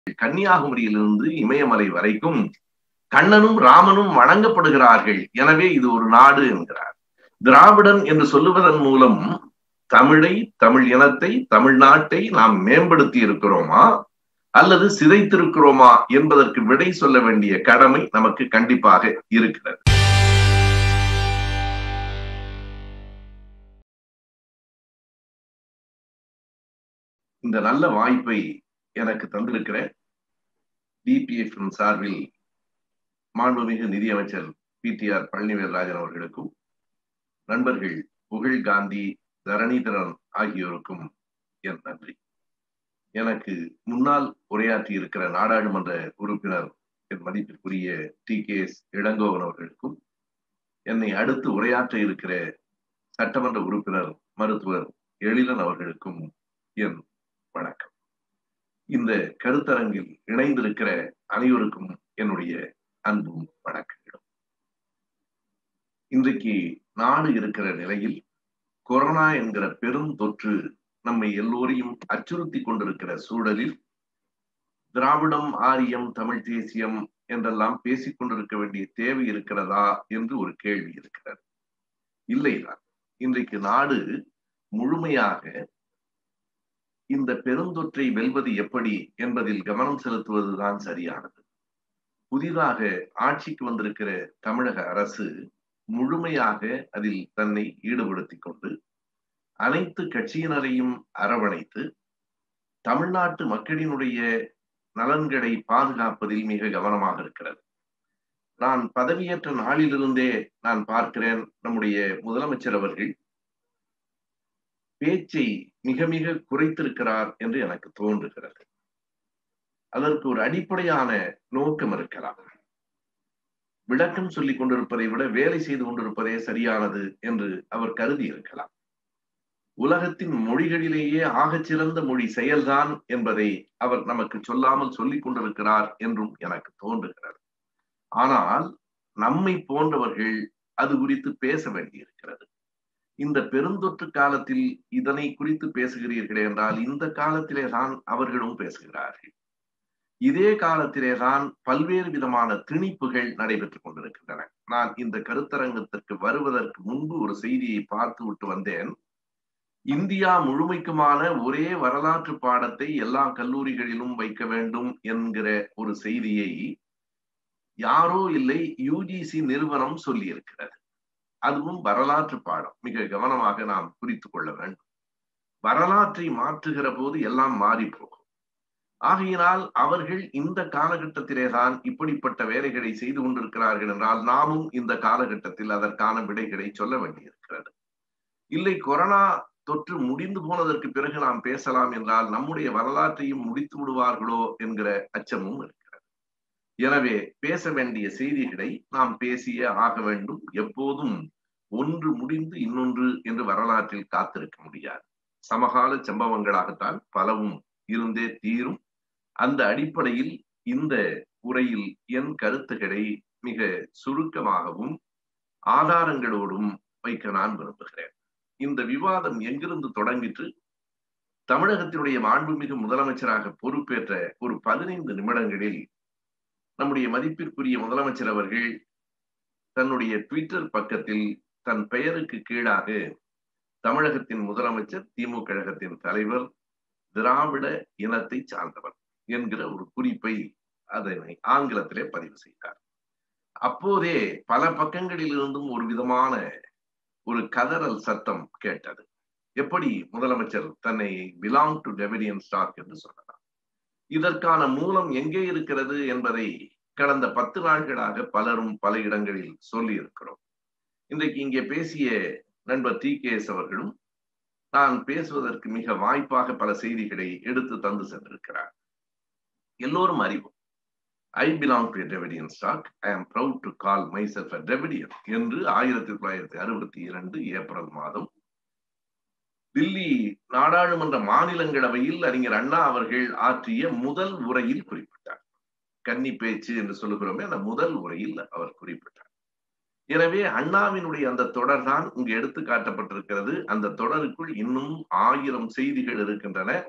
கன்னியாகுமரியிலிருந்து இமயமலை வரைக்கும் கண்ணனும் ராமனும் வணங்கப்படுகிறார்கள் எனவே இது ஒரு நாடு என்கிறார் திராவிடன் என்று சொல்லுவதன் மூலம் தமிழை தமிழ் இனத்தை தமிழ்நாட்டை நாம் மேம்படுத்தி இருக்கிறோமா அல்லது சிதைத்திருக்கிறோமா என்பதற்கு விடை சொல்ல வேண்டிய கடமை நமக்கு கண்டிப்பாக இருக்கிறது இந்த நல்ல வாய்ப்பை எனக்கு தந்திருக்கிற டிபிஎஃப் சார்பில் மாண்புமிகு நிதியமைச்சர் பி டி ஆர் பழனிவேல்ராஜன் அவர்களுக்கும் நண்பர்கள் புகழ் காந்தி தரணிதரன் ஆகியோருக்கும் என் நன்றி எனக்கு முன்னால் உரையாற்றி இருக்கிற நாடாளுமன்ற உறுப்பினர் என் மதிப்பிற்குரிய டி கே எஸ் இளங்கோவன் அவர்களுக்கும் என்னை அடுத்து உரையாற்ற இருக்கிற சட்டமன்ற உறுப்பினர் மருத்துவர் எழிலன் அவர்களுக்கும் என் வணக்கம் இந்த கருத்தரங்கில் இணைந்திருக்கிற அனைவருக்கும் என்னுடைய அன்பும் வணக்கங்களும் இன்றைக்கு நாடு இருக்கிற நிலையில் கொரோனா என்கிற பெரும் தொற்று நம்மை எல்லோரையும் அச்சுறுத்தி கொண்டிருக்கிற சூழலில் திராவிடம் ஆரியம் தமிழ் தேசியம் என்றெல்லாம் பேசிக் கொண்டிருக்க வேண்டிய தேவை இருக்கிறதா என்று ஒரு கேள்வி இருக்கிறது இல்லைதான் இன்றைக்கு நாடு முழுமையாக இந்த பெருந்தொற்றை வெல்வது எப்படி என்பதில் கவனம் செலுத்துவதுதான் சரியானது புதிதாக ஆட்சிக்கு வந்திருக்கிற தமிழக அரசு முழுமையாக அதில் தன்னை ஈடுபடுத்திக் கொண்டு அனைத்து கட்சியினரையும் அரவணைத்து தமிழ்நாட்டு மக்களினுடைய நலன்களை பாதுகாப்பதில் மிக கவனமாக இருக்கிறது நான் பதவியேற்ற நாளிலிருந்தே நான் பார்க்கிறேன் நம்முடைய முதலமைச்சர் அவர்கள் பேச்சை மிக மிக குறைத்திருக்கிறார் என்று எனக்கு தோன்றுகிறது அதற்கு ஒரு அடிப்படையான நோக்கம் இருக்கலாம் விளக்கம் சொல்லிக் கொண்டிருப்பதை விட வேலை செய்து கொண்டிருப்பதே சரியானது என்று அவர் கருதி இருக்கலாம் உலகத்தின் மொழிகளிலேயே ஆகச் சிறந்த மொழி செயல்தான் என்பதை அவர் நமக்கு சொல்லாமல் சொல்லிக் கொண்டிருக்கிறார் என்றும் எனக்கு தோன்றுகிறது ஆனால் நம்மை போன்றவர்கள் அது குறித்து பேச வேண்டியிருக்கிறது இந்த பெருந்தொற்று காலத்தில் இதனை குறித்து பேசுகிறீர்களே என்றால் இந்த காலத்திலே தான் அவர்களும் பேசுகிறார்கள் இதே காலத்திலே தான் பல்வேறு விதமான திணிப்புகள் நடைபெற்றுக் கொண்டிருக்கின்றன நான் இந்த கருத்தரங்கத்திற்கு வருவதற்கு முன்பு ஒரு செய்தியை பார்த்து விட்டு வந்தேன் இந்தியா முழுமைக்குமான ஒரே வரலாற்று பாடத்தை எல்லா கல்லூரிகளிலும் வைக்க வேண்டும் என்கிற ஒரு செய்தியை யாரோ இல்லை யூஜிசி நிறுவனம் சொல்லி இருக்கிறது அதுவும் வரலாற்று பாடம் மிக கவனமாக நாம் குறித்து கொள்ள வேண்டும் வரலாற்றை மாற்றுகிற போது எல்லாம் மாறி போகும் ஆகையினால் அவர்கள் இந்த காலகட்டத்திலே தான் இப்படிப்பட்ட வேலைகளை செய்து கொண்டிருக்கிறார்கள் என்றால் நாமும் இந்த காலகட்டத்தில் அதற்கான விடைகளை சொல்ல வேண்டியிருக்கிறது இல்லை கொரோனா தொற்று முடிந்து போனதற்கு பிறகு நாம் பேசலாம் என்றால் நம்முடைய வரலாற்றையும் முடித்து விடுவார்களோ என்கிற அச்சமும் இருக்கிறது எனவே பேச வேண்டிய செய்திகளை நாம் பேசியே ஆக வேண்டும் எப்போதும் ஒன்று முடிந்து இன்னொன்று என்று வரலாற்றில் காத்திருக்க முடியாது சமகால சம்பவங்களாகத்தான் பலவும் இருந்தே தீரும் அந்த அடிப்படையில் இந்த உரையில் என் கருத்துக்களை மிக சுருக்கமாகவும் ஆதாரங்களோடும் வைக்க நான் விரும்புகிறேன் இந்த விவாதம் எங்கிருந்து தொடங்கிற்று தமிழகத்தினுடைய மாண்புமிகு முதலமைச்சராக பொறுப்பேற்ற ஒரு பதினைந்து நிமிடங்களில் நம்முடைய மதிப்பிற்குரிய முதலமைச்சர் அவர்கள் தன்னுடைய ட்விட்டர் பக்கத்தில் தன் பெயருக்கு கீழாக தமிழகத்தின் முதலமைச்சர் திமுக கழகத்தின் தலைவர் திராவிட இனத்தை சார்ந்தவர் என்கிற ஒரு குறிப்பை அதனை ஆங்கிலத்திலே பதிவு செய்தார் அப்போதே பல பக்கங்களில் இருந்தும் ஒரு விதமான ஒரு கதறல் சத்தம் கேட்டது எப்படி முதலமைச்சர் தன்னை பிலாங் டு டெவிடியன் ஸ்டாக் என்று சொல்லலாம் இதற்கான மூலம் எங்கே இருக்கிறது என்பதை கடந்த பத்து நாட்களாக பலரும் பல இடங்களில் சொல்லி இருக்கிறோம் இன்றைக்கு இங்கே பேசிய நண்பர் டி கே எஸ் அவர்களும் நான் பேசுவதற்கு மிக வாய்ப்பாக பல செய்திகளை எடுத்து தந்து சென்றிருக்கிறார் எல்லோரும் அறிவோம் I belong to Dravidian stock I am proud to call myself Dravidian என்று ஆயிரத்தி தொள்ளாயிரத்தி அறுபத்தி இரண்டு ஏப்ரல் மாதம் தில்லி நாடாளுமன்ற மாநிலங்களவையில் அறிஞர் அண்ணா அவர்கள் ஆற்றிய முதல் உரையில் குறிப்பிட்டார் கன்னி பேச்சு என்று சொல்லுகிறோமே அந்த முதல் உரையில் அவர் குறிப்பிட்டார் எனவே அண்ணாவினுடைய அந்த தொடர் தான் இங்கு எடுத்து காட்டப்பட்டிருக்கிறது அந்த தொடருக்குள் இன்னும் ஆயிரம் செய்திகள் இருக்கின்றன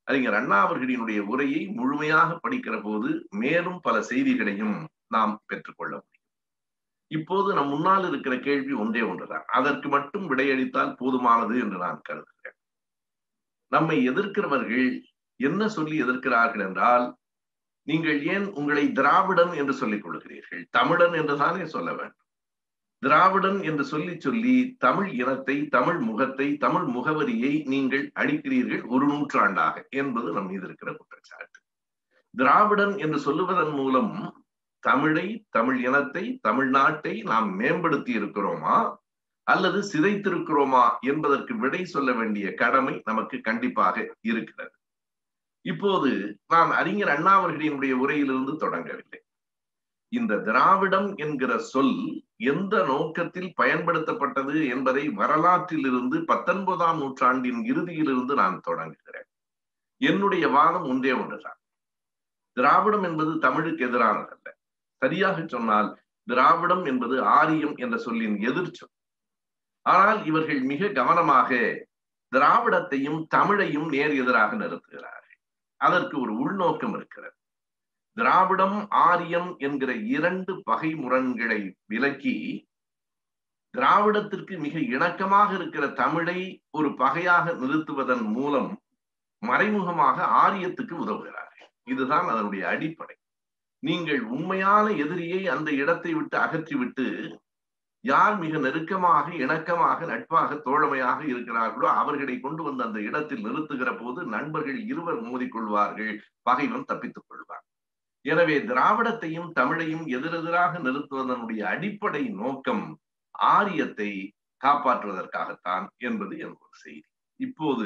அறிஞர் அண்ணா அவர்களினுடைய உரையை முழுமையாக படிக்கிற போது மேலும் பல செய்திகளையும் நாம் பெற்றுக்கொள்ள முடியும் இப்போது நம் முன்னால் இருக்கிற கேள்வி ஒன்றே ஒன்றுதான் அதற்கு மட்டும் விடையளித்தால் போதுமானது என்று நான் கருதுகிறேன் நம்மை எதிர்க்கிறவர்கள் என்ன சொல்லி எதிர்க்கிறார்கள் என்றால் நீங்கள் ஏன் உங்களை திராவிடன் என்று சொல்லிக் கொள்கிறீர்கள் தமிழன் என்றுதானே சொல்ல வேண்டும் திராவிடன் என்று சொல்லி சொல்லி தமிழ் இனத்தை தமிழ் முகத்தை தமிழ் முகவரியை நீங்கள் அழிக்கிறீர்கள் ஒரு நூற்றாண்டாக என்பது நம் மீது இருக்கிற குற்றச்சாட்டு திராவிடன் என்று சொல்லுவதன் மூலம் தமிழை தமிழ் இனத்தை தமிழ்நாட்டை நாம் மேம்படுத்தி இருக்கிறோமா அல்லது சிதைத்திருக்கிறோமா என்பதற்கு விடை சொல்ல வேண்டிய கடமை நமக்கு கண்டிப்பாக இருக்கிறது இப்போது நான் அறிஞர் அண்ணா அவர்களினுடைய உரையிலிருந்து தொடங்கவில்லை இந்த திராவிடம் என்கிற சொல் எந்த நோக்கத்தில் பயன்படுத்தப்பட்டது என்பதை வரலாற்றிலிருந்து பத்தொன்பதாம் நூற்றாண்டின் இறுதியிலிருந்து நான் தொடங்குகிறேன் என்னுடைய வாதம் ஒன்றே ஒன்றுதான் திராவிடம் என்பது தமிழுக்கு எதிரானதல்ல சரியாக சொன்னால் திராவிடம் என்பது ஆரியம் என்ற சொல்லின் எதிர்ச்சொல் ஆனால் இவர்கள் மிக கவனமாக திராவிடத்தையும் தமிழையும் நேர் எதிராக நிறுத்துகிறார்கள் அதற்கு ஒரு உள்நோக்கம் இருக்கிறது திராவிடம் ஆரியம் என்கிற இரண்டு பகை முரண்களை விலக்கி திராவிடத்திற்கு மிக இணக்கமாக இருக்கிற தமிழை ஒரு பகையாக நிறுத்துவதன் மூலம் மறைமுகமாக ஆரியத்துக்கு உதவுகிறார்கள் இதுதான் அதனுடைய அடிப்படை நீங்கள் உண்மையான எதிரியை அந்த இடத்தை விட்டு அகற்றிவிட்டு யார் மிக நெருக்கமாக இணக்கமாக நட்பாக தோழமையாக இருக்கிறார்களோ அவர்களை கொண்டு வந்து அந்த இடத்தில் நிறுத்துகிற போது நண்பர்கள் இருவர் மோதிக்கொள்வார்கள் பகைவன் தப்பித்துக் கொள்வார் எனவே திராவிடத்தையும் தமிழையும் எதிரெதிராக நிறுத்துவதனுடைய அடிப்படை நோக்கம் ஆரியத்தை காப்பாற்றுவதற்காகத்தான் என்பது ஒரு செய்தி இப்போது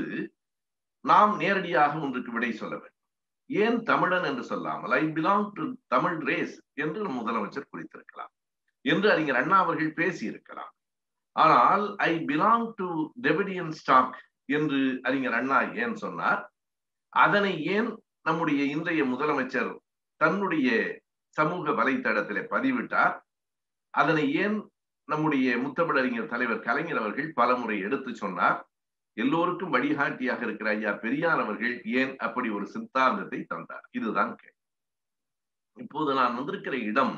நாம் நேரடியாக ஒன்றுக்கு விடை சொல்ல வேண்டும் ஏன் தமிழன் என்று சொல்லாமல் I belong to Tamil race என்று முதலமைச்சர் குறித்திருக்கலாம் என்று அறிஞர் அண்ணா அவர்கள் பேசியிருக்கலாம் ஆனால் I belong to Dravidian stock என்று அறிஞர் அண்ணா ஏன் சொன்னார் அதனை ஏன் நம்முடைய இன்றைய முதலமைச்சர் தன்னுடைய சமூக வலைத்தளத்திலே பதிவிட்டார் அதனை ஏன் நம்முடைய முத்தமிழறிஞர் தலைவர் கலைஞர் அவர்கள் பலமுறை எடுத்து சொன்னார் எல்லோருக்கும் வழிகாட்டியாக இருக்கிற ஐயா பெரியார் அவர்கள் ஏன் அப்படி ஒரு சித்தாந்தத்தை தந்தார் இதுதான் கேள்வி இப்போது நான் வந்திருக்கிற இடம்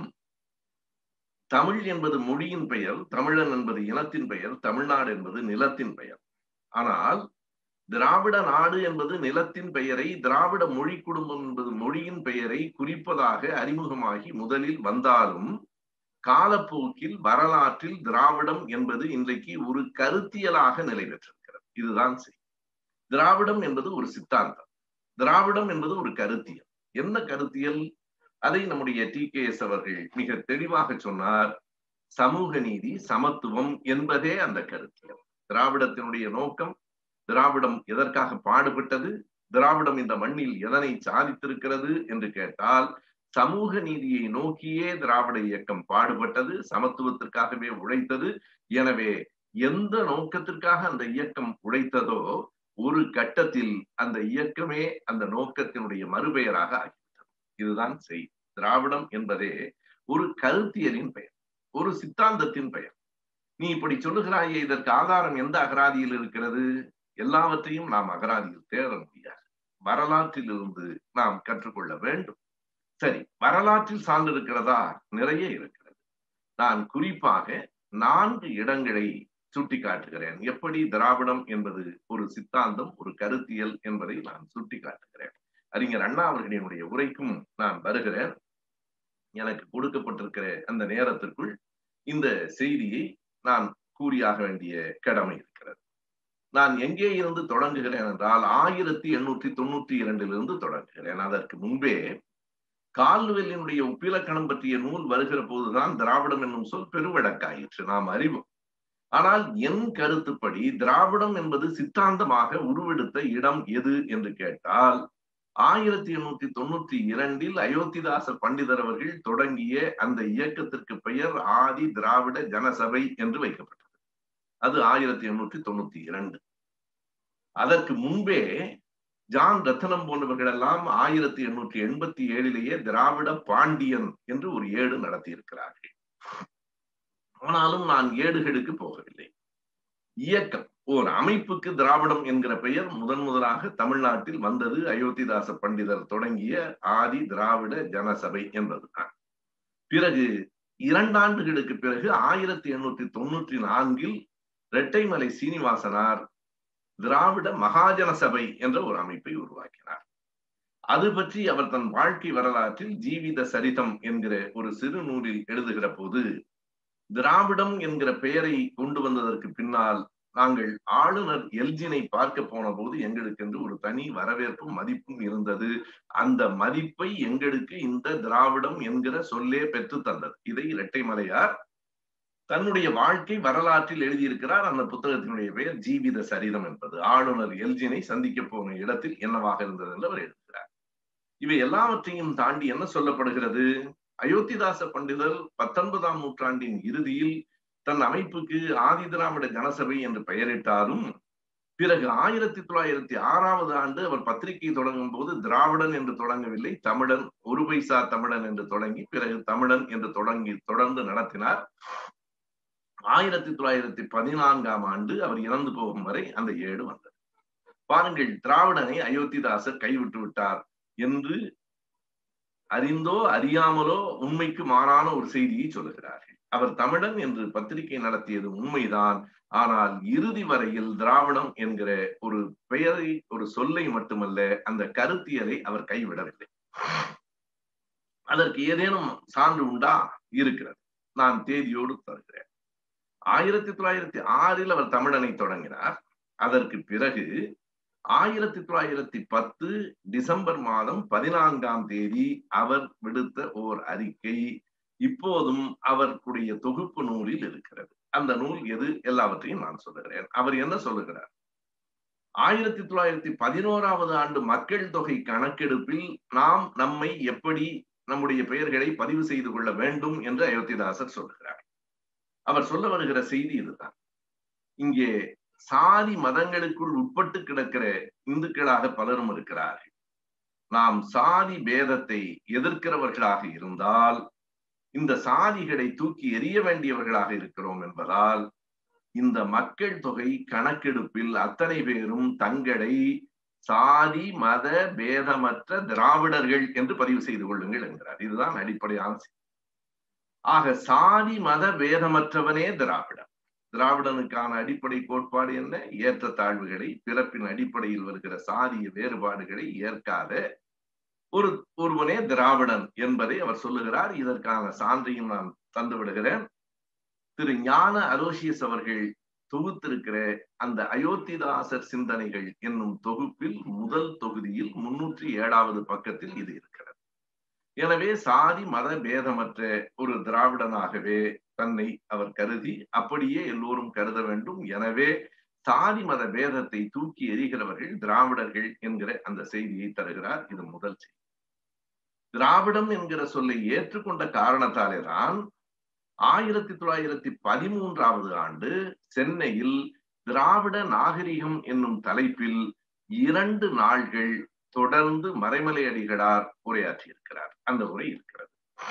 தமிழ் என்பது மொழியின் பெயர் தமிழன் என்பது இனத்தின் பெயர் தமிழ்நாடு என்பது நிலத்தின் பெயர் ஆனால் திராவிட நாடு என்பது நிலத்தின் பெயரை திராவிட மொழி குடும்பம் என்பது மொழியின் பெயரை குறிப்பதாக அறிமுகமாகி முதலில் வந்தாலும் காலப்போக்கில் வரலாற்றில் திராவிடம் என்பது இன்றைக்கு ஒரு கருத்தியலாக நிலை பெற்றிருக்கிறது இதுதான் சரி திராவிடம் என்பது ஒரு சித்தாந்தம் திராவிடம் என்பது ஒரு கருத்தியல் என்ன கருத்தியல் அதை நம்முடைய டி கே எஸ் அவர்கள் மிக தெளிவாக சொன்னார் சமூக நீதி சமத்துவம் என்பதே அந்த கருத்தியல் திராவிடத்தினுடைய நோக்கம் திராவிடம் எதற்காக பாடுபட்டது திராவிடம் இந்த மண்ணில் எதனை சாதித்திருக்கிறது என்று கேட்டால் சமூக நீதியை நோக்கியே திராவிட இயக்கம் பாடுபட்டது சமத்துவத்திற்காகவே உழைத்தது எனவே எந்த நோக்கத்திற்காக அந்த இயக்கம் உழைத்ததோ ஒரு கட்டத்தில் அந்த இயக்கமே அந்த நோக்கத்தினுடைய மறுபெயராக ஆகிவிட்டது இதுதான் செய் திராவிடம் என்பதே ஒரு கருத்தியலின் பெயர் ஒரு சித்தாந்தத்தின் பெயர் நீ இப்படி சொல்லுகிறாயே இதற்கு ஆதாரம் எந்த அகராதியில் இருக்கிறது எல்லாவற்றையும் நாம் அகராதியில் தேட முடியாது வரலாற்றில் இருந்து நாம் கற்றுக்கொள்ள வேண்டும் சரி வரலாற்றில் சார்ந்து இருக்கிறதா நிறைய இருக்கிறது நான் குறிப்பாக நான்கு இடங்களை சுட்டி காட்டுகிறேன் எப்படி திராவிடம் என்பது ஒரு சித்தாந்தம் ஒரு கருத்தியல் என்பதை நான் சுட்டி காட்டுகிறேன் அறிஞர் அண்ணா அவர்களினுடைய உரைக்கும் நான் வருகிறேன் எனக்கு கொடுக்கப்பட்டிருக்கிற அந்த நேரத்திற்குள் இந்த செய்தியை நான் கூறியாக வேண்டிய கடமை இருக்கிறது நான் எங்கே இருந்து தொடங்குகிறேன் என்றால் ஆயிரத்தி எண்ணூற்றி தொண்ணூற்றி இரண்டிலிருந்து தொடங்குகிறேன் அதற்கு முன்பே கால்வெல்லினுடைய உப்பிலக்கணம் பற்றிய நூல் வருகிற போதுதான் திராவிடம் என்னும் சொல் பெருவழக்காயிற்று நாம் அறிவோம் ஆனால் என் கருத்துப்படி திராவிடம் என்பது சித்தாந்தமாக உருவெடுத்த இடம் எது என்று கேட்டால் ஆயிரத்தி எண்ணூத்தி தொண்ணூத்தி இரண்டில் அயோத்திதாச பண்டிதர் அவர்கள் தொடங்கிய அந்த இயக்கத்திற்கு பெயர் ஆதி திராவிட ஜனசபை என்று வைக்கப்பட்டது அது ஆயிரத்தி எண்ணூற்றி தொண்ணூத்தி இரண்டு அதற்கு முன்பே ஜான் ரத்தனம் போன்றவர்கள் எல்லாம் ஆயிரத்தி எண்ணூற்றி எண்பத்தி ஏழிலேயே திராவிட பாண்டியன் என்று ஒரு ஏடு நடத்தி இருக்கிறார்கள் ஆனாலும் நான் ஏடுகளுக்கு போகவில்லை இயக்கம் ஓர் அமைப்புக்கு திராவிடம் என்கிற பெயர் முதன் முதலாக தமிழ்நாட்டில் வந்தது அயோத்திதாச பண்டிதர் தொடங்கிய ஆதி திராவிட ஜனசபை என்பதுதான் பிறகு இரண்டாண்டுகளுக்கு பிறகு ஆயிரத்தி எண்ணூத்தி தொண்ணூற்றி நான்கில் இரட்டைமலை சீனிவாசனார் திராவிட மகாஜன சபை என்ற ஒரு அமைப்பை உருவாக்கினார் அது பற்றி அவர் தன் வாழ்க்கை வரலாற்றில் ஜீவித சரிதம் என்கிற ஒரு சிறு நூலில் எழுதுகிற போது திராவிடம் என்கிற பெயரை கொண்டு வந்ததற்கு பின்னால் நாங்கள் ஆளுநர் எல்ஜினை பார்க்க போன போது எங்களுக்கு என்று ஒரு தனி வரவேற்பும் மதிப்பும் இருந்தது அந்த மதிப்பை எங்களுக்கு இந்த திராவிடம் என்கிற சொல்லே பெற்று தந்தது இதை இரட்டைமலையார் தன்னுடைய வாழ்க்கை வரலாற்றில் எழுதியிருக்கிறார் அந்த புத்தகத்தினுடைய பெயர் ஜீவித சரிதம் என்பது ஆளுநர் எல்ஜினை சந்திக்க போன இடத்தில் என்னவாக இருந்தது என்று அவர் எழுதுகிறார் இவை எல்லாவற்றையும் தாண்டி என்ன சொல்லப்படுகிறது அயோத்திதாச பண்டிதர் பத்தொன்பதாம் நூற்றாண்டின் இறுதியில் தன் அமைப்புக்கு ஆதி திராவிட ஜனசபை என்று பெயரிட்டாலும் பிறகு ஆயிரத்தி தொள்ளாயிரத்தி ஆறாவது ஆண்டு அவர் பத்திரிகை தொடங்கும் போது திராவிடன் என்று தொடங்கவில்லை தமிழன் ஒரு பைசா தமிழன் என்று தொடங்கி பிறகு தமிழன் என்று தொடங்கி தொடர்ந்து நடத்தினார் ஆயிரத்தி தொள்ளாயிரத்தி பதினான்காம் ஆண்டு அவர் இறந்து போகும் வரை அந்த ஏடு வந்தது பாருங்கள் திராவிடனை அயோத்திதாசர் கைவிட்டு விட்டார் என்று அறிந்தோ அறியாமலோ உண்மைக்கு மாறான ஒரு செய்தியை சொல்லுகிறார்கள் அவர் தமிழன் என்று பத்திரிகை நடத்தியது உண்மைதான் ஆனால் இறுதி வரையில் திராவிடம் என்கிற ஒரு பெயரை ஒரு சொல்லை மட்டுமல்ல அந்த கருத்தியலை அவர் கைவிடவில்லை அதற்கு ஏதேனும் சான்று உண்டா இருக்கிறது நான் தேதியோடு தருகிறேன் ஆயிரத்தி தொள்ளாயிரத்தி ஆறில் அவர் தமிழனை தொடங்கினார் அதற்கு பிறகு ஆயிரத்தி தொள்ளாயிரத்தி பத்து டிசம்பர் மாதம் பதினான்காம் தேதி அவர் விடுத்த ஓர் அறிக்கை இப்போதும் அவருடைய தொகுப்பு நூலில் இருக்கிறது அந்த நூல் எது எல்லாவற்றையும் நான் சொல்லுகிறேன் அவர் என்ன சொல்லுகிறார் ஆயிரத்தி தொள்ளாயிரத்தி பதினோராவது ஆண்டு மக்கள் தொகை கணக்கெடுப்பில் நாம் நம்மை எப்படி நம்முடைய பெயர்களை பதிவு செய்து கொள்ள வேண்டும் என்று அயோத்திதாசர் சொல்லுகிறார் அவர் சொல்ல வருகிற செய்தி இதுதான் இங்கே சாதி மதங்களுக்குள் உட்பட்டு கிடக்கிற இந்துக்களாக பலரும் இருக்கிறார்கள் நாம் சாதி பேதத்தை எதிர்க்கிறவர்களாக இருந்தால் இந்த சாதிகளை தூக்கி எறிய வேண்டியவர்களாக இருக்கிறோம் என்பதால் இந்த மக்கள் தொகை கணக்கெடுப்பில் அத்தனை பேரும் தங்களை சாதி மத பேதமற்ற திராவிடர்கள் என்று பதிவு செய்து கொள்ளுங்கள் என்கிறார் இதுதான் அடிப்படையான ஆக சாதி மத பேதமற்றவனே திராவிடன் திராவிடனுக்கான அடிப்படை கோட்பாடு என்ன ஏற்ற தாழ்வுகளை பிறப்பின் அடிப்படையில் வருகிற சாதிய வேறுபாடுகளை ஏற்காத ஒரு ஒருவனே திராவிடன் என்பதை அவர் சொல்லுகிறார் இதற்கான சான்றையும் நான் தந்து விடுகிறேன் திரு ஞான அரோசியஸ் அவர்கள் தொகுத்திருக்கிற அந்த அயோத்திதாசர் சிந்தனைகள் என்னும் தொகுப்பில் முதல் தொகுதியில் முன்னூற்றி ஏழாவது பக்கத்தில் இது இருக்கிறது எனவே சாதி மத பேதமற்ற ஒரு திராவிடனாகவே தன்னை அவர் கருதி அப்படியே எல்லோரும் கருத வேண்டும் எனவே சாதி மத பேதத்தை தூக்கி எறிகிறவர்கள் திராவிடர்கள் என்கிற அந்த செய்தியை தருகிறார் இது முதல் செய்தி திராவிடம் என்கிற சொல்லை ஏற்றுக்கொண்ட காரணத்தாலே தான் ஆயிரத்தி தொள்ளாயிரத்தி பதிமூன்றாவது ஆண்டு சென்னையில் திராவிட நாகரிகம் என்னும் தலைப்பில் இரண்டு நாள்கள் தொடர்ந்து மறைமலை அடிகளார் உரையாற்றியிருக்கிறார் அந்த உரை இருக்கிறது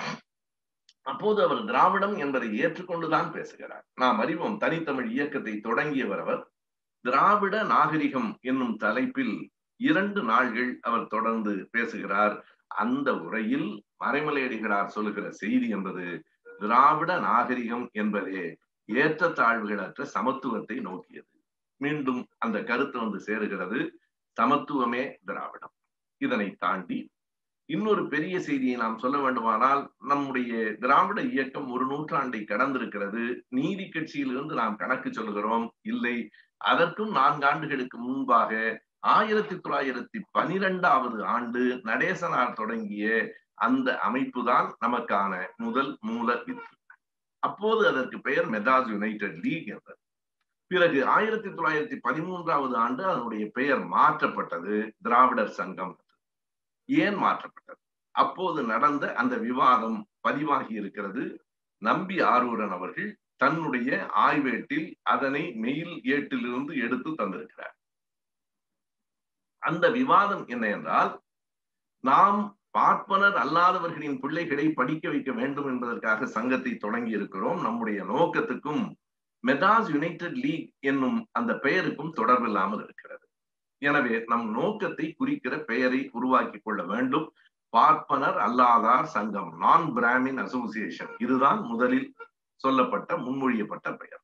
அப்போது அவர் திராவிடம் என்பதை ஏற்றுக்கொண்டுதான் பேசுகிறார் நாம் அறிவோம் தனித்தமிழ் இயக்கத்தை தொடங்கியவர் அவர் திராவிட நாகரிகம் என்னும் தலைப்பில் இரண்டு நாள்கள் அவர் தொடர்ந்து பேசுகிறார் அந்த உரையில் மறைமலையடிகளார் சொல்லுகிற செய்தி என்பது திராவிட நாகரிகம் என்பதே ஏற்றத்தாழ்வுகளற்ற சமத்துவத்தை நோக்கியது மீண்டும் அந்த கருத்து வந்து சேருகிறது சமத்துவமே திராவிடம் இதனை தாண்டி இன்னொரு பெரிய செய்தியை நாம் சொல்ல வேண்டுமானால் நம்முடைய திராவிட இயக்கம் ஒரு நூற்றாண்டை கடந்திருக்கிறது நீதி கட்சியிலிருந்து நாம் கணக்கு சொல்லுகிறோம் இல்லை அதற்கும் நான்கு ஆண்டுகளுக்கு முன்பாக ஆயிரத்தி தொள்ளாயிரத்தி பனிரெண்டாவது ஆண்டு நடேசனார் தொடங்கிய அந்த அமைப்பு தான் நமக்கான முதல் மூல வித்து அப்போது அதற்கு பெயர் மெட்ராஸ் யுனைடெட் லீக் என்பது பிறகு ஆயிரத்தி தொள்ளாயிரத்தி பதிமூன்றாவது ஆண்டு அதனுடைய பெயர் மாற்றப்பட்டது திராவிடர் சங்கம் ஏன் மாற்றப்பட்டது அப்போது நடந்த அந்த விவாதம் பதிவாகி இருக்கிறது நம்பி ஆரூரன் அவர்கள் தன்னுடைய ஆய்வேட்டில் அதனை மெயில் ஏட்டிலிருந்து எடுத்து தந்திருக்கிறார் அந்த விவாதம் என்ன என்றால் நாம் பார்ப்பனர் அல்லாதவர்களின் பிள்ளைகளை படிக்க வைக்க வேண்டும் என்பதற்காக சங்கத்தை தொடங்கி இருக்கிறோம் நம்முடைய நோக்கத்துக்கும் மெதாஸ் யுனைடெட் லீக் என்னும் அந்த பெயருக்கும் தொடர்பில்லாமல் இருக்கிறது எனவே நம் நோக்கத்தை குறிக்கிற பெயரை உருவாக்கி கொள்ள வேண்டும் பார்ப்பனர் அல்லாதார் சங்கம் நான் பிராமின் அசோசியேஷன் இதுதான் முதலில் சொல்லப்பட்ட முன்மொழியப்பட்ட பெயர்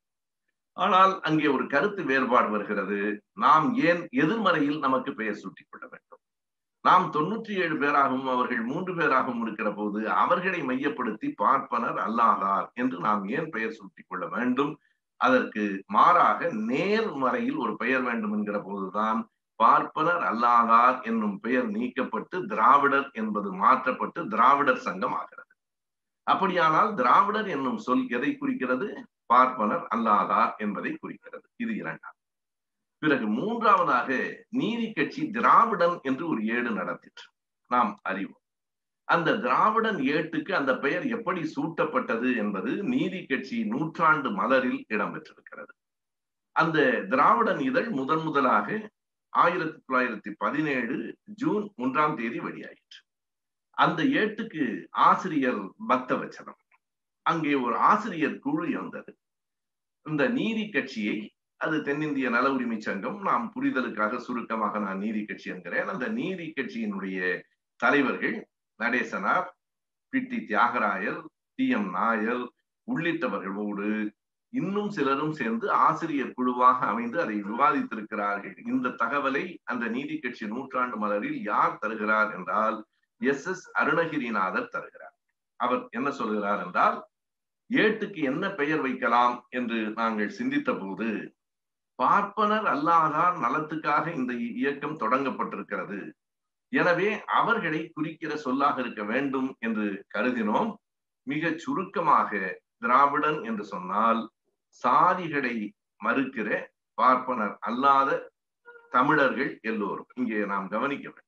ஆனால் அங்கே ஒரு கருத்து வேறுபாடு வருகிறது நாம் ஏன் எதிர்மறையில் நமக்கு பெயர் சூட்டிக் கொள்ள வேண்டும் நாம் தொண்ணூற்றி ஏழு பேராகவும் அவர்கள் மூன்று பேராகவும் இருக்கிற போது அவர்களை மையப்படுத்தி பார்ப்பனர் அல்லாதார் என்று நாம் ஏன் பெயர் சூட்டிக் கொள்ள வேண்டும் அதற்கு மாறாக நேர்மறையில் ஒரு பெயர் வேண்டும் என்கிற போதுதான் பார்ப்பனர் அல்லாதார் என்னும் பெயர் நீக்கப்பட்டு திராவிடர் என்பது மாற்றப்பட்டு திராவிடர் சங்கம் ஆகிறது அப்படியானால் திராவிடர் என்னும் சொல் எதை குறிக்கிறது பார்ப்பனர் அல்லாதார் என்பதை குறிக்கிறது இது இரண்டாம் பிறகு மூன்றாவதாக நீதி கட்சி திராவிடன் என்று ஒரு ஏடு நடத்திற்று நாம் அறிவோம் அந்த திராவிடன் ஏட்டுக்கு அந்த பெயர் எப்படி சூட்டப்பட்டது என்பது நீதி கட்சி நூற்றாண்டு மலரில் இடம்பெற்றிருக்கிறது அந்த திராவிடன் இதழ் முதன் முதலாக ஆயிரத்தி தொள்ளாயிரத்தி பதினேழு ஜூன் ஒன்றாம் தேதி வெளியாயிற்று அந்த ஏட்டுக்கு ஆசிரியர் பக்தவச்சனம் அங்கே ஒரு ஆசிரியர் குழு இருந்தது இந்த நீதி கட்சியை அது தென்னிந்திய நல உரிமை சங்கம் நாம் புரிதலுக்காக சுருக்கமாக நான் நீதி கட்சி என்கிறேன் அந்த நீதி கட்சியினுடைய தலைவர்கள் Natesanar P T Thiyagarayar T M Nair உள்ளிட்டவர்களோடு இன்னும் சிலரும் சேர்ந்து ஆசிரியர் குழுவாக அமைந்து அதை விவாதித்திருக்கிறார்கள் இந்த தகவலை அந்த நீதி கட்சி நூற்றாண்டு மலரில் யார் தருகிறார் என்றால் எஸ் எஸ் அருணகிரிநாதர் தருகிறார் அவர் என்ன சொல்கிறார் என்றால் ஏட்டுக்கு என்ன பெயர் வைக்கலாம் என்று நாங்கள் சிந்தித்த போது பார்ப்பனர் அல்லாதார் நலத்துக்காக இந்த இயக்கம் தொடங்கப்பட்டிருக்கிறது எனவே அவர்களை குறிக்கிற சொல்லாக இருக்க வேண்டும் என்று கருதினோம் மிக சுருக்கமாக திராவிடன் என்று சொன்னால் சாதிகளை மறுக்கிற பார்ப்பனர் அல்லாத தமிழர்கள் எல்லோரும் இங்கே நாம் கவனிக்க வேண்டும்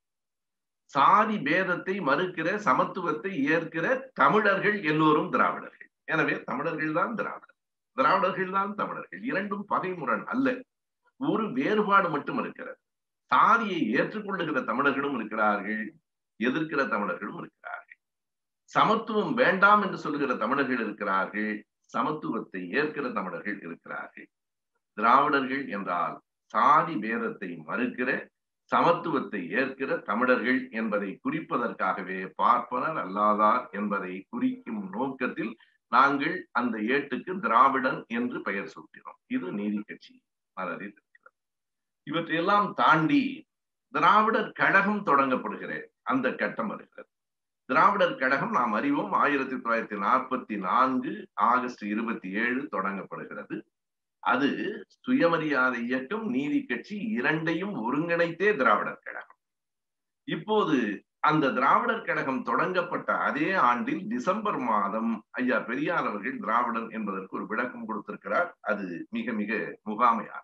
சாதி பேதத்தை மறுக்கிற சமத்துவத்தை ஏற்கிற தமிழர்கள் எல்லோரும் திராவிடர்கள் எனவே தமிழர்கள் தான் திராவிடர் திராவிடர்கள் தான் தமிழர்கள் இரண்டும் பகைமுரண் அல்ல ஒரு வேறுபாடு மட்டும் இருக்கிறது சாதியை ஏற்றுக்கொள்ளுகிற தமிழர்களும் இருக்கிறார்கள் எதிர்க்கிற தமிழர்களும் இருக்கிறார்கள் சமத்துவம் வேண்டாம் என்று சொல்லுகிற தமிழர்கள் இருக்கிறார்கள் சமத்துவத்தை ஏற்கிற தமிழர்கள் இருக்கிறார்கள் திராவிடர்கள் என்றால் சாதி பேதத்தை மறுக்கிற சமத்துவத்தை ஏற்கிற தமிழர்கள் என்பதை குறிப்பதற்காகவே பார்ப்பனர் அல்லாதார் என்பதை குறிக்கும் நோக்கத்தில் நாங்கள் அந்த ஏட்டுக்கு திராவிடன் என்று பெயர் சூட்டினோம் இது நீதி கட்சி மலரில் இருக்கிறது இவற்றையெல்லாம் தாண்டி திராவிடர் கழகம் தொடங்கப்படுகிற அந்த கட்டம் வருகிறது திராவிடர் கழகம் நாம் அறிவோம் ஆயிரத்தி தொள்ளாயிரத்தி நாற்பத்தி நான்கு ஆகஸ்ட் இருபத்தி ஏழு தொடங்கப்படுகிறது அது சுயமரியாதை இயக்கம் நீதி கட்சி இரண்டையும் ஒருங்கிணைத்தே திராவிடர் கழகம் இப்போது அந்த திராவிடர் கழகம் தொடங்கப்பட்ட அதே ஆண்டில் டிசம்பர் மாதம் ஐயா பெரியார் அவர்கள் திராவிடன் என்பதற்கு ஒரு விளக்கம் கொடுத்திருக்கிறார் அது மிக மிக முகாமையார்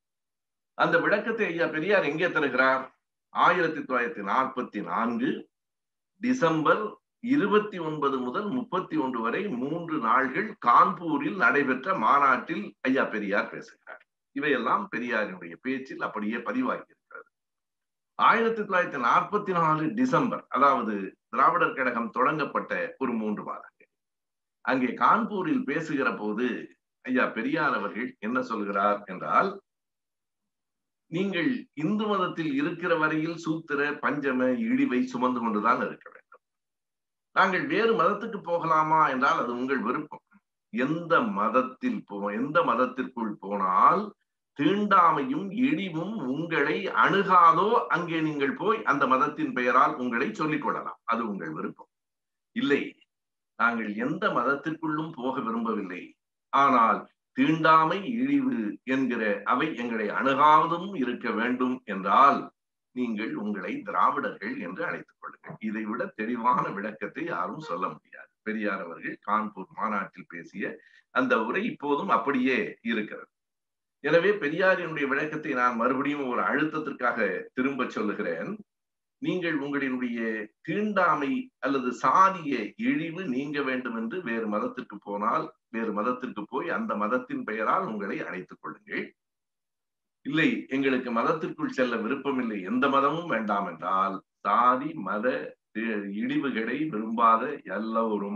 அந்த விளக்கத்தை ஐயா பெரியார் எங்கே தருகிறார் ஆயிரத்தி தொள்ளாயிரத்தி நாற்பத்தி நான்கு டிசம்பர் இருபத்தி ஒன்பது முதல் முப்பத்தி ஒன்று வரை மூன்று நாள்கள் கான்பூரில் நடைபெற்ற மாநாட்டில் ஐயா பெரியார் பேசுகிறார் இவையெல்லாம் பெரியாரினுடைய பேச்சில் அப்படியே பதிவாகி இருக்கிறது ஆயிரத்தி தொள்ளாயிரத்தி நாற்பத்தி நாலு டிசம்பர் அதாவது திராவிடர் கழகம் தொடங்கப்பட்ட ஒரு மூன்று மாதங்கள் அங்கே கான்பூரில் பேசுகிற போது ஐயா பெரியார் அவர்கள் என்ன சொல்கிறார் என்றால் நீங்கள் இந்து மதத்தில் இருக்கிற வரையில் சூத்திர பஞ்சம இழிவை சுமந்து கொண்டுதான் இருக்க வேண்டும் நாங்கள் வேறு மதத்துக்கு போகலாமா என்றால் அது உங்கள் விருப்பம் எந்த மதத்தில் போ எந்த மதத்திற்குள் போனால் தீண்டாமையும் இழிவும் உங்களை அணுகாதோ அங்கே நீங்கள் போய் அந்த மதத்தின் பெயரால் உங்களை சொல்லிக் கொள்ளலாம் அது உங்கள் விருப்பம் இல்லை நாங்கள் எந்த மதத்திற்குள்ளும் போக விரும்பவில்லை ஆனால் தீண்டாமை இழிவு என்கிற அவை எங்களை அணுகாவதும் இருக்க வேண்டும் என்றால் நீங்கள் உங்களை திராவிடர்கள் என்று அழைத்துக் கொள்ளுங்கள் இதை விட தெளிவான விளக்கத்தை யாரும் சொல்ல முடியாது பெரியார் அவர்கள் கான்பூர் மாநாட்டில் பேசிய அந்த உரை இப்போதும் அப்படியே இருக்கிறது எனவே பெரியாரினுடைய விளக்கத்தை நான் மறுபடியும் ஒரு அழுத்தத்திற்காக திரும்ப சொல்லுகிறேன் நீங்கள் உங்களினுடைய தீண்டாமை அல்லது சாதிய இழிவு நீங்க வேண்டும் என்று வேறு மதத்திற்கு போனால் வேறு மதத்திற்கு போய் அந்த மதத்தின் பெயரால் உங்களை அழைத்துக் கொள்ளுங்கள் இல்லை எங்களுக்கு மதத்திற்குள் செல்ல விருப்பமில்லை எந்த மதமும் வேண்டாம் என்றால் சாதி மத இழிவுகளை விரும்பாத எல்லோரும்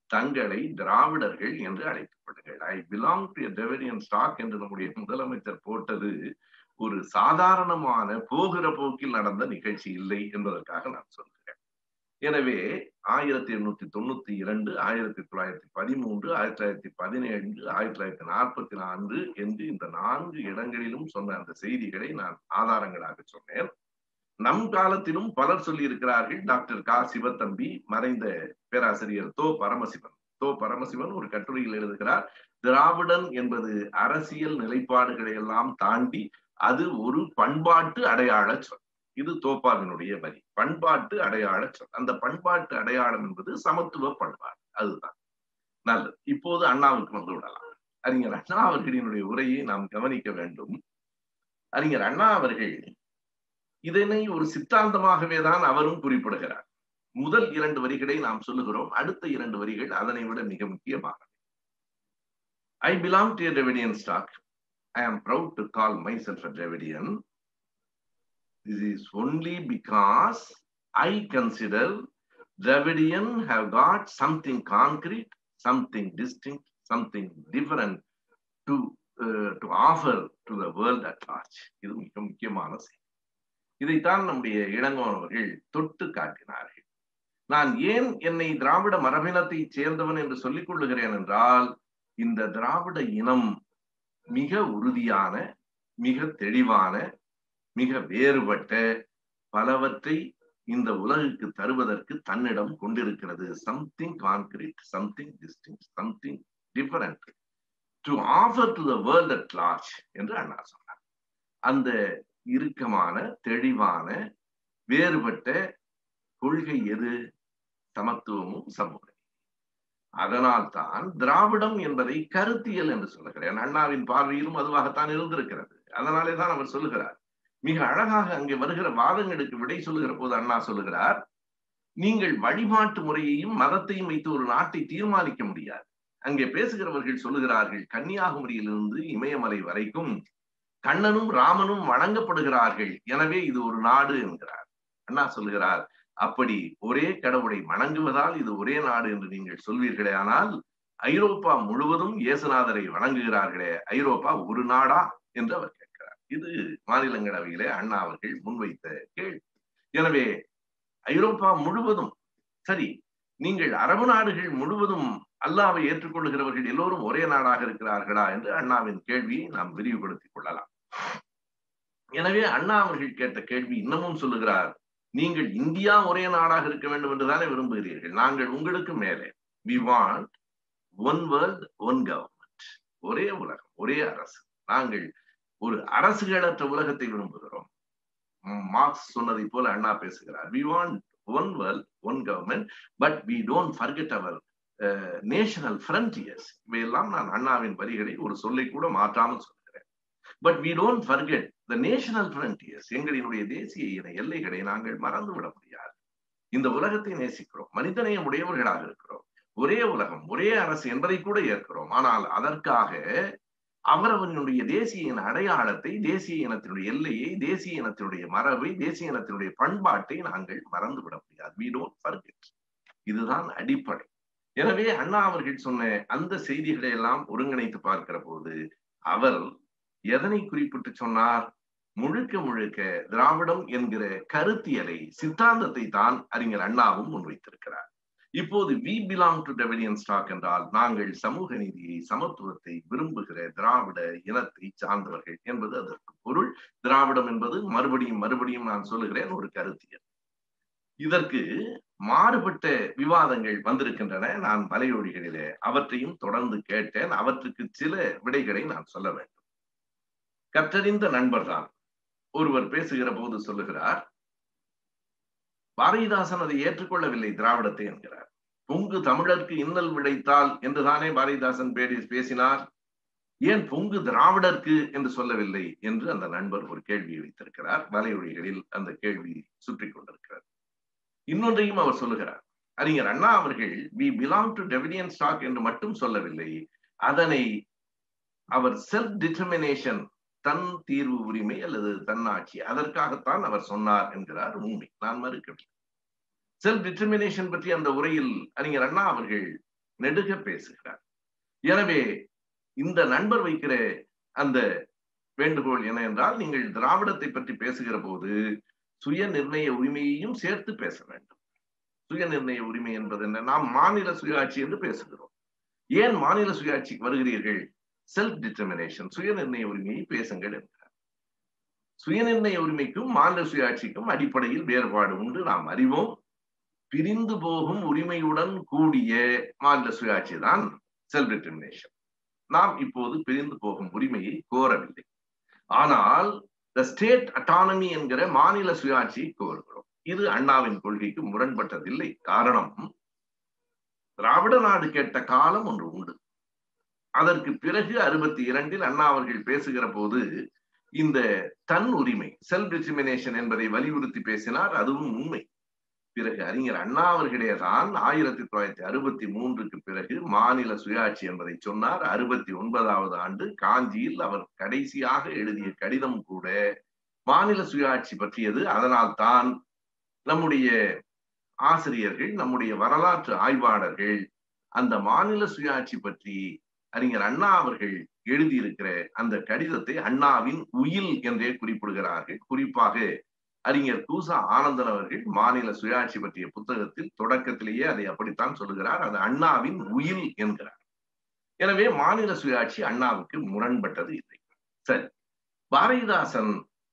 தங்களை திராவிடர்கள் என்று அழைத்துக் கொள்ளுங்கள் I belong to Dravidian stock என்று நம்முடைய முதலமைச்சர் போட்டது ஒரு சாதாரணமான போகிற போக்கில் நடந்த நிகழ்ச்சி இல்லை என்பதற்காக நான் சொல்கிறேன் எனவே ஆயிரத்தி எண்ணூத்தி தொண்ணூத்தி இரண்டு ஆயிரத்தி தொள்ளாயிரத்தி பதிமூன்று ஆயிரத்தி தொள்ளாயிரத்தி பதினேழு ஆயிரத்தி தொள்ளாயிரத்தி நாற்பத்தி நான்கு என்று இந்த நான்கு இடங்களிலும் சொன்ன அந்த செய்திகளை நான் ஆதாரங்களாக சொன்னேன் நம் காலத்திலும் பலர் சொல்லி இருக்கிறார்கள் டாக்டர் கா சிவத்தம்பி மறைந்த பேராசிரியர் தோ பரமசிவன் தோ பரமசிவன் ஒரு கட்டுரையில் எழுதுகிறார் திராவிடன் என்பது அரசியல் நிலைப்பாடுகளை எல்லாம் தாண்டி அது ஒரு பண்பாட்டு அடையாள சொல் இது தோப்பாவினுடைய வரி பண்பாட்டு அடையாள சொல் அந்த பண்பாட்டு அடையாளம் என்பது சமத்துவ பண்பாடு அதுதான் நல்லது இப்போது அண்ணாவுக்கு வந்து விடலாம் அறிஞர் அண்ணா அவர்களினுடைய உரையை நாம் கவனிக்க வேண்டும் அறிஞர் அண்ணா அவர்கள் இதனை ஒரு சித்தாந்தமாகவே தான் அவரும் குறிப்பிடுகிறார் முதல் இரண்டு வரிகளை நாம் சொல்லுகிறோம் அடுத்த இரண்டு வரிகள் அதனை விட மிக முக்கியமானவை I belong to Dravidian stock. I am proud to call myself a Dravidian. This is only because I consider Dravidian have got something concrete, something distinct, something different to uh, to offer to the world at large. இது மிக முக்கியமான செய்தி இதைத்தான் நம்முடைய இளங்கோவர்கள் தொட்டு காட்டினார்கள் நான் ஏன் என்னை திராவிட மரபினத்தை சேர்ந்தவன் என்று சொல்லிக் கொள்ளுகிறேன் என்றால் இந்த திராவிட இனம் மிக உறுதியான மிக தெளிவான மிக வேறுபட்ட பலவற்றை இந்த உலகுக்கு தருவதற்கு தன்னிடம் கொண்டிருக்கிறது something concrete something distinct something different to offer to the world at large என்று அண்ணா சொன்னார் அந்த இறுக்கமான தெளிவான வேறுபட்ட கொள்கை எது சமத்துவமும் சமூக அதனால் தான் திராவிடம் என்பதை கருத்தியல் என்று சொல்லுகிறேன் அண்ணாவின் பார்வையிலும் அதுவாகத்தான் இருந்திருக்கிறது அதனாலே தான் அவர் சொல்லுகிறார் மிக அழகாக அங்கே வருகிற வாதங்களுக்கு விடை சொல்லுகிற போது அண்ணா சொல்லுகிறார் நீங்கள் வழிபாட்டு முறையையும் மதத்தையும் வைத்து ஒரு நாட்டை தீர்மானிக்க முடியாது அங்கே பேசுகிறவர்கள் சொல்லுகிறார்கள் கன்னியாகுமரியிலிருந்து இமயமலை வரைக்கும் கண்ணனும் ராமனும் வணங்கப்படுகிறார்கள் எனவே இது ஒரு நாடு என்கிறார் அண்ணா சொல்லுகிறார் அப்படி ஒரே கடவுளை வணங்குவதால் இது ஒரே நாடு என்று நீங்கள் சொல்வீர்களே ஆனால் ஐரோப்பா முழுவதும் இயேசுநாதரை வணங்குகிறார்களே ஐரோப்பா ஒரு நாடா என்று அவர் கேட்கிறார் இது மாநிலங்களவையிலே அண்ணா அவர்கள் முன்வைத்த கேள்வி எனவே ஐரோப்பா முழுவதும் சரி நீங்கள் அரபு நாடுகள் முழுவதும் அல்லாவை ஏற்றுக்கொள்ளுகிறவர்கள் எல்லோரும் ஒரே நாடாக இருக்கிறார்களா என்று அண்ணாவின் கேள்வியை நாம் விரிவுபடுத்திக் கொள்ளலாம் எனவே அண்ணா அவர்கள் கேட்ட கேள்வி இன்னமும் சொல்லுகிறார் நீங்கள் இந்தியா ஒரே நாடாக இருக்க வேண்டும் என்றுதானே விரும்புகிறீர்கள் நாங்கள் உங்களுக்கு மேலே we want one world one government ஒரே உலகம் ஒரே அரசு நாங்கள் ஒரு அரசுகளற்ற உலகத்தை விரும்புகிறோம் மார்க்ஸ் சொன்னதை போல அண்ணா பேசுகிறார் we want one world one government but we don't forget our national frontiers இவையெல்லாம் நான் அண்ணாவின் வரிகளை ஒரு சொல்லை கூட மாற்றாமல் சொல்கிறேன் but we don't forget the national frontiers எங்களினுடைய தேசிய இன எல்லைகளை நாங்கள் மறந்து விட முடியாது இந்த உலகத்தை நேசிக்கிறோம் மனிதநேயம் உடையவர்களாக இருக்கிறோம் ஒரே உலகம் ஒரே அரசு என்பதை கூட ஏற்கிறோம் ஆனால் அதற்காக அவரவனுடைய தேசிய இன அடையாளத்தை தேசிய இனத்தினுடைய எல்லையை தேசிய இனத்தினுடைய மரபை தேசிய இனத்தினுடைய பண்பாட்டை நாங்கள் மறந்து விட முடியாது வி டோன்ட் ஃபர்கெட் இதுதான் அடிப்படை எனவே அண்ணா அவர்கள் சொன்ன அந்த செய்திகளை எல்லாம் ஒருங்கிணைத்து பார்க்கிற போது அவர் எதனை குறிப்பிட்டு சொன்னார் முழுக்க முழுக்க திராவிடம் என்கிற கருத்தியலை சித்தாந்தத்தை தான் அறிஞர் அண்ணாவும் முன்வைத்திருக்கிறார் இப்போது we belong to Dravidian stock என்றால் நாங்கள் சமூக நீதியை சமத்துவத்தை விரும்புகிற திராவிட இனத்தை சார்ந்தவர்கள் என்பது அதற்கு பொருள் திராவிடம் என்பது மறுபடியும் மறுபடியும் நான் சொல்லுகிறேன் ஒரு கருத்தியல் இதற்கு மாறுபட்ட விவாதங்கள் வந்திருக்கின்றன நான் மலையொழிகளிலே அவற்றையும் தொடர்ந்து கேட்டேன் அவற்றுக்கு சில விடைகளை நான் சொல்ல வேண்டும் கற்றறிந்த நண்பர்தான் ஒருவர் பேசுகிற போது சொல்லுகிறார் பாரதிதாசன் அதை ஏற்றுக்கொள்ளவில்லை திராவிடத்தை என்கிறார் பொங்கு தமிழருக்கு இன்னல் விளைத்தால் என்றுதானே பாரதிதாசன் பேடி பேசினார் ஏன் பொங்கு திராவிடருக்கு என்று சொல்லவில்லை என்று அந்த நண்பர் ஒரு கேள்வியை வைத்திருக்கிறார் வலையொலிகளில் அந்த கேள்வி சுற்றி கொண்டிருக்கிறது இன்னொன்றையும் அவர் சொல்லுகிறார் அறிஞர் அண்ணா அவர்கள் we belong to Dravidian stock என்று மட்டும் சொல்லவில்லை அதனை அவர் செல்ஃப் டிட்டர்மினேஷன் தன் தீர்வு உரிமை அல்லது தன்னாட்சி அதற்காகத்தான் அவர் சொன்னார் என்கிறார் உண்மை நான் மறுக்கவில்லை செல்ஃப் டிட்டர்மினேஷன் பற்றி அந்த உரையில் அறிஞர் அண்ணா அவர்கள் நெடுக பேசுகிறார் எனவே இந்த நண்பர் வைக்கிற அந்த வேண்டுகோள் என்ன என்றால் நீங்கள் திராவிடத்தை பற்றி பேசுகிற போது சுய நிர்ணய உரிமையையும் சேர்த்து பேச வேண்டும் சுய நிர்ணய உரிமை என்பது என்ன நாம் மாநில சுயாட்சி என்று பேசுகிறோம் ஏன் மாநில சுயாட்சிக்கு வருகிறீர்கள் செல்ஃப் டிட்டர்மினேஷன் சுய நிர்ணய உரிமையை பேசுங்கள் என்கிறார் சுய நிர்ணய உரிமைக்கும் மாநில சுயாட்சிக்கும் அடிப்படையில் வேறுபாடு உண்டு நாம் அறிவோம் பிரிந்து போகும் உரிமையுடன் கூடிய மாநில சுயாட்சி தான் செல்ஃப் டிட்டர்மினேஷன் நாம் இப்போது பிரிந்து போகும் உரிமையை கோரவில்லை ஆனால் த ஸ்டேட் அட்டானமி என்கிற மாநில சுயாட்சியை கோருகிறோம் இது அண்ணாவின் கொள்கைக்கு முரண்பட்டதில்லை காரணம் திராவிட நாடு கேட்ட காலம் ஒன்று உண்டு அதற்கு பிறகு அறுபத்தி இரண்டில் அண்ணா அவர்கள் பேசுகிற போது இந்த தன் உரிமை செல்ஃப் டிட்டர்மினேஷன் என்பதை வலியுறுத்தி பேசினார் அதுவும் உண்மை பிறகு அறிஞர் அண்ணா அவர்களே தான் ஆயிரத்தி தொள்ளாயிரத்தி அறுபத்தி மூன்றுக்கு பிறகு மாநில சுயாட்சி என்பதை சொன்னார் அறுபத்தி ஒன்பதாவது ஆண்டு காஞ்சியில் அவர் கடைசியாக எழுதிய கடிதம் கூட மாநில சுயாட்சி பற்றியது அதனால் தான் நம்முடைய ஆசிரியர்கள் நம்முடைய வரலாற்று ஆய்வாளர்கள் அந்த மாநில சுயாட்சி பற்றி அறிஞர் அண்ணா அவர்கள் எழுதியிருக்கிற அந்த கடிதத்தை அண்ணாவின் உயில் என்றே குறிப்பிடுகிறார்கள் குறிப்பாக அறிஞர் கூசா ஆனந்தன் அவர்கள் மாநில சுயாட்சி பற்றிய புத்தகத்தில் தொடக்கத்திலேயே அதை அப்படித்தான் சொல்லுகிறார் அது அண்ணாவின் உயில் என்கிறார் எனவே மாநில சுயாட்சி அண்ணாவுக்கு முரண்பட்டது இல்லை சரி பாரதிதாசன்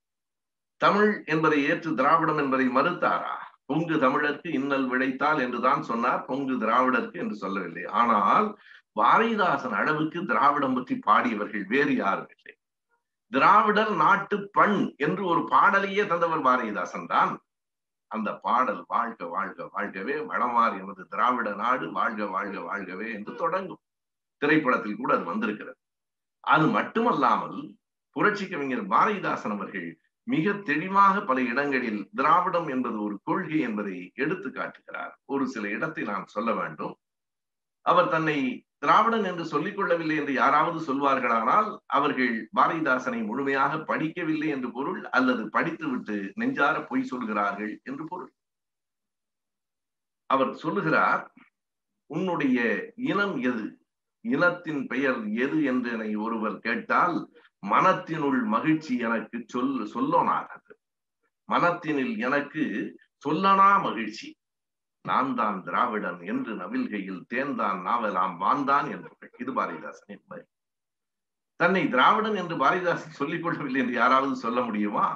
தமிழ் என்பதை ஏற்று திராவிடம் என்பதை மறுத்தாரா பொங்கு தமிழருக்கு இன்னல் விளைத்தால் என்றுதான் சொன்னார் பொங்கு திராவிடருக்கு என்று சொல்லவில்லை ஆனால் பாரதிதாசன் அளவுக்கு திராவிடம் பற்றி பாடியவர்கள் வேறு யாரும் இல்லை திராவிடர் நாட்டு பண் என்று ஒரு பாடலையே தந்தவர் பாரதிதாசன் தான் அந்த பாடல் வாழ்க வாழ்க வாழ்கவே வளமார் எமது திராவிட நாடு வாழ்க வாழ்க வாழ்கவே என்று தொடங்கும் திரைப்படத்தில் கூட அது வந்திருக்கிறது அது மட்டுமல்லாமல் புரட்சி கவிஞர் பாரதிதாசன் அவர்கள் மிக தெளிவாக பல இடங்களில் திராவிடம் என்பது ஒரு கொள்கை என்பதை எடுத்து காட்டுகிறார் ஒரு சில இடத்தை நான் சொல்ல வேண்டும் அவர் தன்னை திராவிடன் என்று சொல்லிக் கொள்ளவில்லை என்று யாராவது சொல்வார்களானால் அவர்கள் பாரதிதாசனை முழுமையாக படிக்கவில்லை என்று பொருள் அல்லது படித்துவிட்டு நெஞ்சார பொய் சொல்கிறார்கள் என்று பொருள் அவர் சொல்லுகிறார் உன்னுடைய இனம் எது இனத்தின் பெயர் எது என்று என்னை ஒருவர் கேட்டால் மனத்தினுள் மகிழ்ச்சி எனக்கு சொல் சொல்லனாகிறது மனத்தினில் எனக்கு சொல்லனா மகிழ்ச்சி நான் தான் திராவிடன் என்று நவில்கையில் தேர்ந்தான் நாவலாம் வாந்தான் என்பவர்கள் இது பாரதிதாசனின் வரி தன்னை திராவிடன் என்று பாரதிதாசன் சொல்லிக் கொள்ளவில்லை என்று யாராவது சொல்ல முடியுமா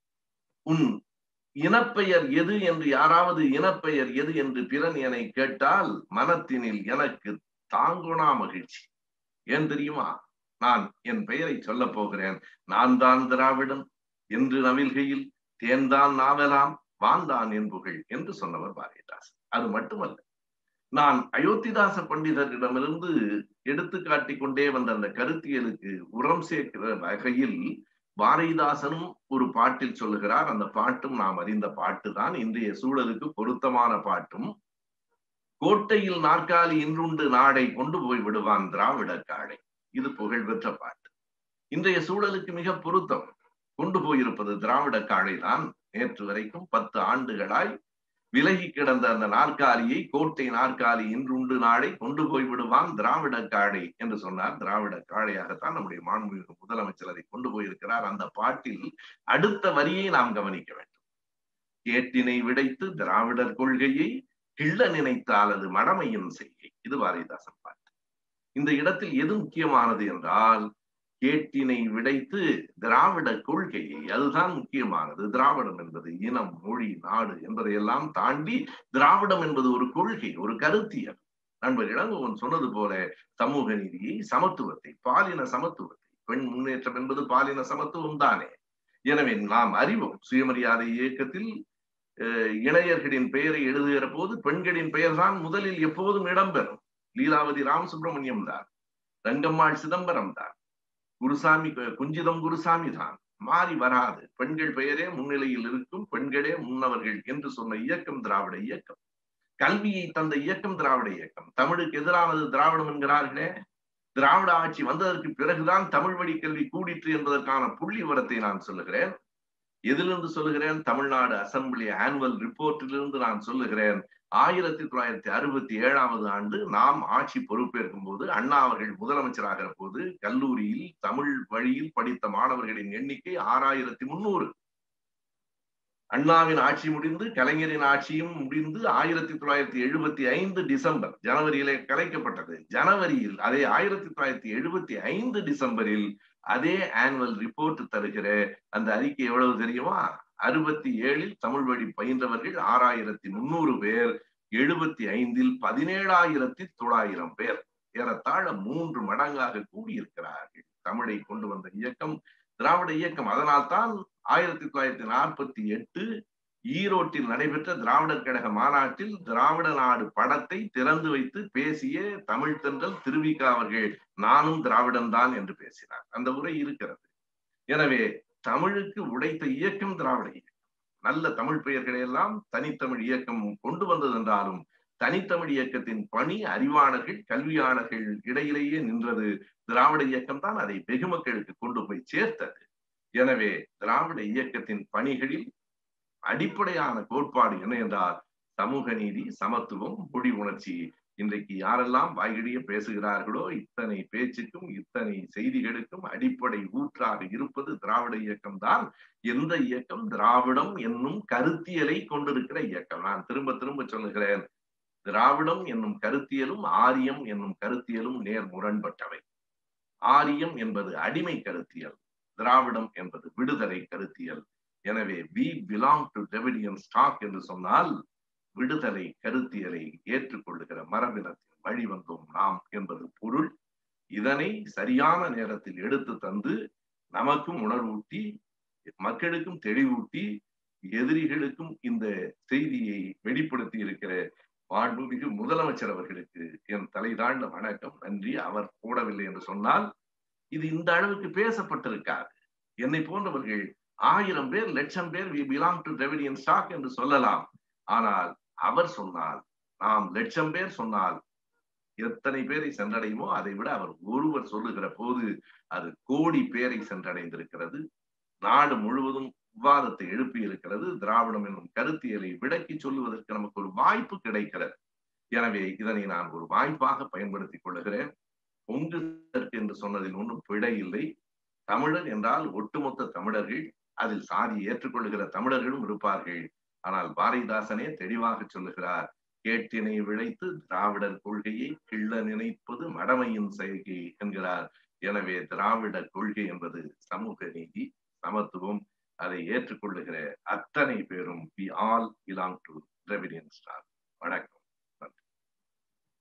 உன் இனப்பெயர் எது என்று யாராவது இனப்பெயர் எது என்று பிறன் என கேட்டால் மனத்தினில் எனக்கு தாங்குனா மகிழ்ச்சி ஏன் தெரியுமா நான் என் பெயரை சொல்ல போகிறேன் நான் தான் திராவிடன் என்று நவில்கையில் தேன்தான் நாவலாம் வாந்தான் என்புகள் என்று சொன்னவர் பாரதிதாசன் அது மட்டுமல்ல நான் அயோத்திதாச பண்டிதரிடமிருந்து எடுத்து காட்டிக் கொண்டே வந்த அந்த கருத்தியலுக்கு உரம் சேர்க்கிற வகையில் பாரதிதாசனும் ஒரு பாட்டில் சொல்லுகிறார் அந்த பாட்டும் நாம் அறிந்த பாட்டு தான் இன்றைய சூழலுக்கு பொருத்தமான பாட்டும் கோட்டையில் நாற்காலி இன்றுண்டு நாடை கொண்டு போய் விடுவான் திராவிட காடை இது புகழ்பெற்ற பாட்டு இன்றைய சூழலுக்கு மிக பொருத்தம் கொண்டு போயிருப்பது திராவிட காடை தான் நேற்று வரைக்கும் பத்து ஆண்டுகளாய் விலகி கிடந்த அந்த நாற்காலியை கோட்டை நாற்காலி இன்றுண்டு நாடை கொண்டு போய் விடுவான் திராவிட காடை என்று சொன்னார் திராவிட காடையாகத்தான் நம்முடைய மாண்புமிகு முதலமைச்சர் அதை கொண்டு போயிருக்கிறார் அந்த பாட்டில் அடுத்த வரியை நாம் கவனிக்க வேண்டும் கேட்டினை விடைத்து திராவிடர் கொள்கையை கிள்ள நினைத்தால் அது மடமையின் செய்கை இது பாரதிதாசன் பாட்டு இந்த இடத்தில் எது முக்கியமானது என்றால் கேட்டினை விடைத்து திராவிட கொள்கையை அதுதான் முக்கியமானது திராவிடம் என்பது இனம் மொழி நாடு என்பதையெல்லாம் தாண்டி திராவிடம் என்பது ஒரு கொள்கை ஒரு கருத்தியல் நண்பர் இளங்கோவன் சொன்னது போல சமூக நீதியை சமத்துவத்தை பாலின சமத்துவத்தை பெண் முன்னேற்றம் என்பது பாலின சமத்துவம் தானே எனவே நாம் அறிவோம் சுயமரியாதை இயக்கத்தில் இளையர்களின் பெயரை எழுதுகிற போது பெண்களின் பெயர் தான் முதலில் எப்போதும் இடம்பெறும் லீலாவதி ராமசுப்ரமணியம் தான் ரங்கம்மாள் சிதம்பரம் தான் குருசாமி குஞ்சிதம் குருசாமி தான் மாறி வராது பெண்கள் பெயரே முன்னிலையில் இருக்கும் பெண்களே முன்னவர்கள் என்று சொன்ன இயக்கம் திராவிட இயக்கம் கல்வியை தந்த இயக்கம் திராவிட இயக்கம் தமிழுக்கு எதிரானது திராவிடம் என்கிறார்களே திராவிட ஆட்சி வந்ததற்கு பிறகுதான் தமிழ் வழி கல்வி கூடிற்று என்பதற்கான புள்ளி விவரத்தை நான் சொல்லுகிறேன் எதிலிருந்து சொல்லுகிறேன் தமிழ்நாடு அசம்பிளி ஆனுவல் ரிப்போர்ட்டிலிருந்து நான் சொல்லுகிறேன் ஆயிரத்தி தொள்ளாயிரத்தி அறுபத்தி ஏழாவது ஆண்டு நாம் ஆட்சி பொறுப்பேற்கும் போது அண்ணா அவர்கள் முதலமைச்சராகிற போது கல்லூரியில் தமிழ் வழியில் படித்த மாணவர்களின் எண்ணிக்கை ஆறாயிரத்தி முன்னூறு அண்ணாவின் ஆட்சி முடிந்து கலைஞரின் ஆட்சியும் முடிந்து ஆயிரத்தி தொள்ளாயிரத்தி எழுபத்தி ஐந்து டிசம்பர் ஜனவரியிலே கலைக்கப்பட்டது ஜனவரியில் அதே ஆயிரத்தி தொள்ளாயிரத்தி எழுபத்தி ஐந்து டிசம்பரில் அதே ஆனுவல் ரிப்போர்ட் தருகிற அந்த அறிக்கை எவ்வளவு தெரியுமா அறுபத்தி ஏழில் தமிழ் வழி பயின்றவர்கள் ஆறாயிரத்தி முன்னூறு பேர் எழுபத்தி ஐந்தில் பதினேழாயிரத்தி தொள்ளாயிரம் பேர் ஏறத்தாழ மூன்று மடங்காக கூடியிருக்கிறார்கள் தமிழை கொண்டு வந்த இயக்கம் திராவிட இயக்கம் அதனால்தான் ஆயிரத்தி தொள்ளாயிரத்தி நாற்பத்தி எட்டு ஈரோட்டில் நடைபெற்ற திராவிடர் கழக மாநாட்டில் திராவிட நாடு படத்தை திறந்து வைத்து பேசிய தமிழ் தென்றல் திருவிக்கா அவர்கள் நானும் திராவிடன் தான் என்று பேசினார் அந்த உரை இருக்கிறது எனவே தமிழுக்கு உடைத்த இயக்கம் திராவிட இயக்கம் நல்ல தமிழ் பெயர்களை எல்லாம் தனித்தமிழ் இயக்கம் கொண்டு வந்தது என்றாலும் தனித்தமிழ் இயக்கத்தின் பணி அறிவாளர்கள் கல்வியாளர்கள் இடையிலேயே நின்றது திராவிட இயக்கம் தான் அதை வெகு மக்களுக்கு கொண்டு போய் சேர்த்தது எனவே திராவிட இயக்கத்தின் பணிகளில் அடிப்படையான கோட்பாடு என்ன என்றால் சமூக நீதி சமத்துவம் மொழி உணர்ச்சி இன்றைக்கு யாரெல்லாம் வாய்கிழிய பேசுகிறார்களோ இத்தனை பேச்சுக்கும் இத்தனை செய்திகளுக்கும் அடிப்படை ஊற்றாக இருப்பது திராவிட இயக்கம் தான் எந்த இயக்கம் திராவிடம் என்னும் கருத்தியலை கொண்டிருக்கிற இயக்கம் நான் திரும்ப திரும்ப சொல்லுகிறேன் திராவிடம் என்னும் கருத்தியலும் ஆரியம் என்னும் கருத்தியலும் நேர் முரண்பட்டவை ஆரியம் என்பது அடிமை கருத்தியல் திராவிடம் என்பது விடுதலை கருத்தியல் எனவே we belong to Dravidian stock என்று சொன்னால் விடுதலை கருத்தியலை ஏற்றுக்கொள்ளுகிற மரபினத்தின் வழி வந்தோம் நாம் என்பது பொருள் இதனை சரியான நேரத்தில் எடுத்து தந்து நமக்கும் உணர்வூட்டி மக்களுக்கும் தெளிவூட்டி எதிரிகளுக்கும் இந்த செய்தியை வெளிப்படுத்தி இருக்கிற மாண்புமிகு முதலமைச்சர் அவர்களுக்கு என் தலைதாழ்ந்த வணக்கம் நன்றி அவர் போடவில்லை என்று சொன்னால் இது இந்த அளவுக்கு பேசப்பட்டிருக்காது என்னை போன்றவர்கள் ஆயிரம் பேர் லட்சம் பேர் we belong to Dravidian stock என்று சொல்லலாம் ஆனால் அவர் சொன்னால் நாம் லட்சம் பேர் சொன்னால் எத்தனை பேரை சென்றடையுமோ அதை விட அவர் ஒருவர் சொல்லுகிற போது அது கோடி பேரை சென்றடைந்திருக்கிறது நாடு முழுவதும் விவாதத்தை எழுப்பி இருக்கிறது திராவிடம் என்னும் கருத்தியலை விளக்கி சொல்லுவதற்கு நமக்கு ஒரு வாய்ப்பு கிடைக்கிறது எனவே இதனை நான் ஒரு வாய்ப்பாக பயன்படுத்திக் கொள்ளுகிறேன் பொங்கு என்று சொன்னதில் ஒன்றும் பிழை இல்லை தமிழர் என்றால் ஒட்டுமொத்த தமிழர்கள் அதில் சாதி ஏற்றுக்கொள்ளுகிற தமிழர்களும் இருப்பார்கள் ஆனால் பாரதிதாசனே தெளிவாக சொல்லுகிறார் கேட்டினை விளைத்து திராவிடர் கொள்கையை கிள்ள நினைப்பது மடமையின் செய்கை என்கிறார் எனவே திராவிட கொள்கை என்பது சமூக நீதி சமத்துவம் அதை ஏற்றுக்கொள்ளுகிற அத்தனை பேரும் we all belong to Dravidian stock வணக்கம்